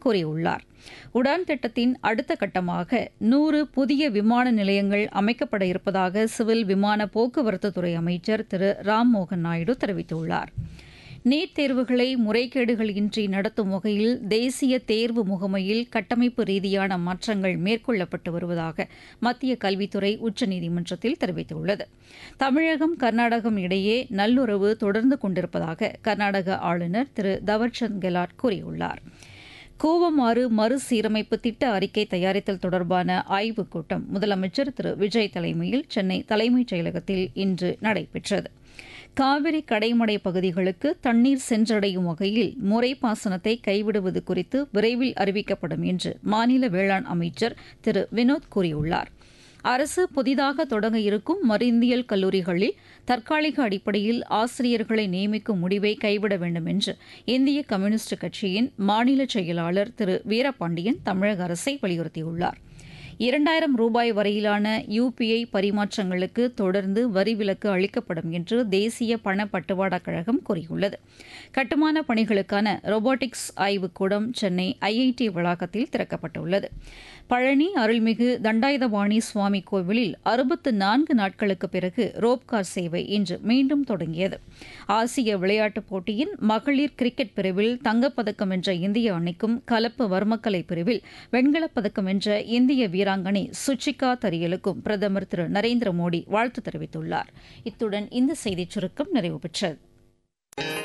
கூறியுள்ளார் உடான் திட்டத்தின் அடுத்த கட்டமாக நூறு புதிய விமான நிலையங்கள் அமைக்கப்பட இருப்பதாக சிவில் விமான போக்குவரத்துத்துறை அமைச்சர் திரு ராம்மோகன் நாயுடு தெரிவித்துள்ளார் நீட் தேர்வுகளை முறைகேடுகள் இன்றி நடத்தும் வகையில் தேசிய தேர்வு முகமையில் கட்டமைப்பு ரீதியான மாற்றங்கள் மேற்கொள்ளப்பட்டு வருவதாக மத்திய கல்வித்துறை உச்சநீதிமன்றத்தில் தெரிவித்துள்ளது தமிழகம் கர்நாடகம் இடையே நல்லுறவு தொடர்ந்து கொண்டிருப்பதாக கர்நாடக ஆளுநர் திரு தவர்சந்த் கெலாட் கூறியுள்ளார் கூவமாறு மறுசீரமைப்பு திட்ட அறிக்கை தயாரித்தல் தொடர்பான ஆய்வுக் கூட்டம் முதலமைச்சர் திரு விஜய் தலைமையில் சென்னை தலைமைச் செயலகத்தில் இன்று நடைபெற்றது காவிரி கடைமடை பகுதிகளுக்கு தண்ணீர் சென்றடையும் வகையில் முறைப்பாசனத்தை கைவிடுவது குறித்து விரைவில் அறிவிக்கப்படும் என்று மாநில வேளாண் அமைச்சர் திரு வினோத் கூறியுள்ளார் அரசு புதிதாக தொடங்க இருக்கும் மருந்தியல் கல்லூரிகளில் தற்காலிக அடிப்படையில் ஆசிரியர்களை நியமிக்கும் முடிவை கைவிட வேண்டும் என்று இந்திய கம்யூனிஸ்ட் கட்சியின் மாநில செயலாளர் திரு வீரபாண்டியன் தமிழக அரசை வலியுறுத்தியுள்ளார் இரண்டாயிரம் ரூபாய் வரையிலான யுபிஐ பரிமாற்றங்களுக்கு தொடர்ந்து வரி விலக்கு அளிக்கப்படும் என்று தேசிய பண பட்டுவாடா கழகம் கூறியுள்ளது கட்டுமான பணிகளுக்கான ரோபோட்டிக்ஸ் ஆய்வுக்கூடம் சென்னை ஐஐடி வளாகத்தில் திறக்கப்பட்டுள்ளது பழனி அருள்மிகு தண்டாயுதபாணி சுவாமி கோவிலில் அறுபத்து நான்கு நாட்களுக்கு பிறகு ரோப்கார் சேவை இன்று மீண்டும் தொடங்கியது ஆசிய விளையாட்டுப் போட்டியின் மகளிர் கிரிக்கெட் பிரிவில் தங்கப்பதக்கம் வென்ற இந்திய அணிக்கும் கலப்பு வர்மக்கலை பிரிவில் வெண்கலப் பதக்கம் வென்ற இந்திய வீராங்கனை சுச்சிகா தரியலுக்கும் பிரதமர் திரு நரேந்திர மோடி வாழ்த்து தெரிவித்துள்ளார் இத்துடன் இந்த செய்திச் சுருக்கம் நிறைவு பெற்றது